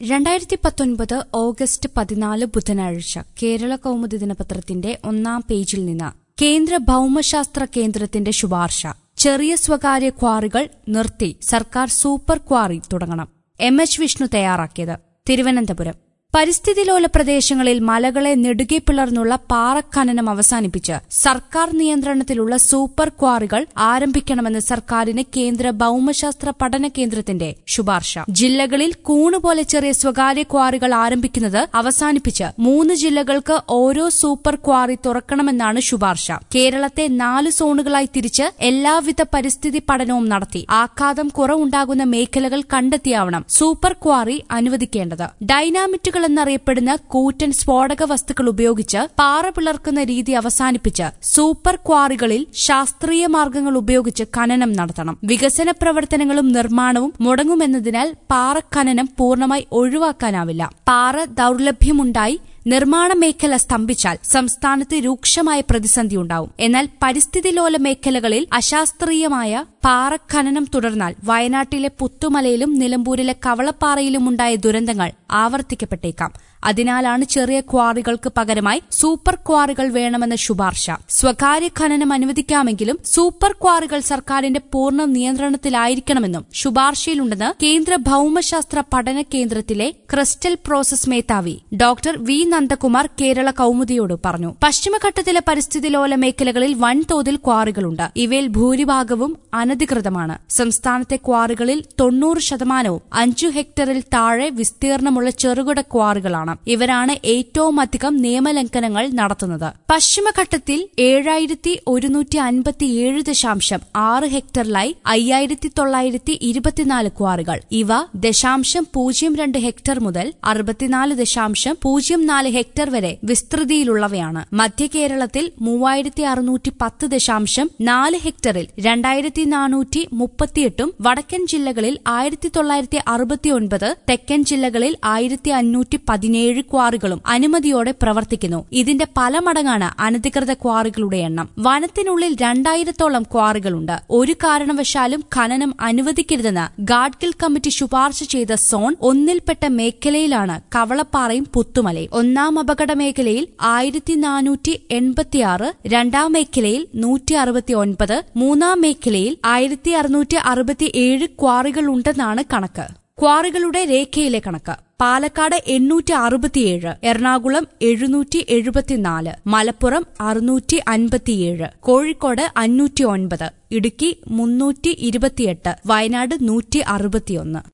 രണ്ടായിരത്തി പത്തൊൻപത് ഓഗസ്റ്റ് പതിനാല് ബുധനാഴ്ച കേരള കൗമുദി ദിനപത്രത്തിന്റെ ഒന്നാം പേജിൽ നിന്ന് കേന്ദ്ര ഭൌമശാസ്ത്ര കേന്ദ്രത്തിന്റെ ശുപാർശ ചെറിയ സ്വകാര്യ ക്വാറികൾ നിർത്തി സർക്കാർ സൂപ്പർ ക്വാറി തുടങ്ങണം എം എച്ച് വിഷ്ണു തയ്യാറാക്കിയത് തിരുവനന്തപുരം പരിസ്ഥിതിലോല പ്രദേശങ്ങളിൽ മലകളെ നെടുകെ പിളർന്നുള്ള പാറഖനനം അവസാനിപ്പിച്ച് സർക്കാർ നിയന്ത്രണത്തിലുള്ള സൂപ്പർ ക്വാറികൾ ആരംഭിക്കണമെന്ന് സർക്കാരിന് കേന്ദ്ര ഭൌമശാസ്ത്ര പഠന കേന്ദ്രത്തിന്റെ ശുപാർശ ജില്ലകളിൽ കൂണുപോലെ ചെറിയ സ്വകാര്യ ക്വാറികൾ ആരംഭിക്കുന്നത് അവസാനിപ്പിച്ച് മൂന്ന് ജില്ലകൾക്ക് ഓരോ സൂപ്പർ ക്വാറി തുറക്കണമെന്നാണ് ശുപാർശ കേരളത്തെ നാല് സോണുകളായി തിരിച്ച് എല്ലാവിധ പരിസ്ഥിതി പഠനവും നടത്തി ആഘാതം കുറവുണ്ടാകുന്ന മേഖലകൾ കണ്ടെത്തിയാവണം സൂപ്പർ ക്വാറി അനുവദിക്കേണ്ടത് ഡൈനാമിറ്റുകൾ എന്നറിയപ്പെടുന്ന കൂറ്റൻ സ്ഫോടക വസ്തുക്കൾ ഉപയോഗിച്ച് പാറ പിളർക്കുന്ന രീതി അവസാനിപ്പിച്ച് സൂപ്പർ ക്വാറികളിൽ ശാസ്ത്രീയ മാർഗങ്ങൾ ഉപയോഗിച്ച് ഖനനം നടത്തണം വികസന പ്രവർത്തനങ്ങളും നിർമ്മാണവും മുടങ്ങുമെന്നതിനാൽ പാറ ഖനനം പൂർണ്ണമായി ഒഴിവാക്കാനാവില്ല പാറ ദൌർലഭ്യമുണ്ടായി നിർമ്മാണ മേഖല സ്തംഭിച്ചാൽ സംസ്ഥാനത്ത് രൂക്ഷമായ പ്രതിസന്ധിയുണ്ടാവും എന്നാൽ പരിസ്ഥിതിലോല മേഖലകളിൽ അശാസ്ത്രീയമായ പാറഖനനം തുടർന്നാൽ വയനാട്ടിലെ പുത്തുമലയിലും നിലമ്പൂരിലെ കവളപ്പാറയിലുമുണ്ടായ ദുരന്തങ്ങൾ ആവർത്തിക്കപ്പെട്ടേക്കാം അതിനാലാണ് ചെറിയ ക്വാറികൾക്ക് പകരമായി സൂപ്പർ ക്വാറികൾ വേണമെന്ന ശുപാർശ സ്വകാര്യ ഖനനം അനുവദിക്കാമെങ്കിലും സൂപ്പർ ക്വാറികൾ സർക്കാരിന്റെ പൂർണ്ണ നിയന്ത്രണത്തിലായിരിക്കണമെന്നും ശുപാർശയിലുണ്ടെന്ന് കേന്ദ്ര ഭൌമശാസ്ത്ര പഠന കേന്ദ്രത്തിലെ ക്രിസ്റ്റൽ പ്രോസസ് മേധാവി ഡോക്ടർ വി നന്ദകുമാർ കേരള കൌമുദിയോട് പറഞ്ഞു പശ്ചിമഘട്ടത്തിലെ പരിസ്ഥിതിലോല മേഖലകളിൽ വൻതോതിൽ ക്വാറികളുണ്ട് ഇവയിൽ ഭൂരിഭാഗവും അനധികൃതമാണ് സംസ്ഥാനത്തെ ക്വാറികളിൽ തൊണ്ണൂറ് ശതമാനവും അഞ്ചു ഹെക്ടറിൽ താഴെ വിസ്തീർണമുള്ള ചെറുകിട ക്വാറികളാണ് ഇവരാണ് ഏറ്റവും അധികം നിയമലംഘനങ്ങൾ നടത്തുന്നത് പശ്ചിമഘട്ടത്തിൽ ഏഴായിരത്തി ഒരുന്നൂറ്റി അൻപത്തിയേഴ് ദശാംശം ആറ് ഹെക്ടറിലായി അയ്യായിരത്തി തൊള്ളായിരത്തി ഇരുപത്തിനാല് ക്വാറികൾ ഇവ ദശാംശം പൂജ്യം രണ്ട് ഹെക്ടർ മുതൽ അറുപത്തിനാല് ദശാംശം പൂജ്യം നാല് ഹെക്ടർ വരെ വിസ്തൃതിയിലുള്ളവയാണ് മധ്യ കേരളത്തിൽ മൂവായിരത്തി അറുന്നൂറ്റി പത്ത് ദശാംശം നാല് ഹെക്ടറിൽ രണ്ടായിരത്തി നാനൂറ്റി മുപ്പത്തിയെട്ടും വടക്കൻ ജില്ലകളിൽ ആയിരത്തി തൊള്ളായിരത്തി അറുപത്തിയൊൻപത് തെക്കൻ ജില്ലകളിൽ ആയിരത്തി അഞ്ഞൂറ്റി പതിനേഴ് ക്വാറികളും അനുമതിയോടെ പ്രവർത്തിക്കുന്നു ഇതിന്റെ പല മടങ്ങാണ് അനധികൃത ക്വാറികളുടെ എണ്ണം വനത്തിനുള്ളിൽ രണ്ടായിരത്തോളം ക്വാറികളുണ്ട് ഒരു കാരണവശാലും ഖനനം അനുവദിക്കരുതെന്ന് ഗാഡ്ഗിൽ കമ്മിറ്റി ശുപാർശ ചെയ്ത സോൺ ഒന്നിൽപ്പെട്ട മേഖലയിലാണ് കവളപ്പാറയും പുത്തുമലയും ഒന്നാം അപകട മേഖലയിൽ ആയിരത്തി നാനൂറ്റി എൺപത്തിയാറ് രണ്ടാം മേഖലയിൽ നൂറ്റി അറുപത്തി ഒൻപത് മൂന്നാം മേഖലയിൽ ആയിരത്തി അറുന്നൂറ്റി അറുപത്തിയേഴ് ക്വാറികളുണ്ടെന്നാണ് കണക്ക് ക്വാറികളുടെ രേഖയിലെ കണക്ക് പാലക്കാട് എണ്ണൂറ്റി അറുപത്തിയേഴ് എറണാകുളം എഴുന്നൂറ്റി എഴുപത്തിനാല് മലപ്പുറം അറുന്നൂറ്റി അൻപത്തിയേഴ് കോഴിക്കോട് അഞ്ഞൂറ്റി ഒൻപത് ഇടുക്കി മുന്നൂറ്റി ഇരുപത്തിയെട്ട് വയനാട് നൂറ്റി അറുപത്തിയൊന്ന്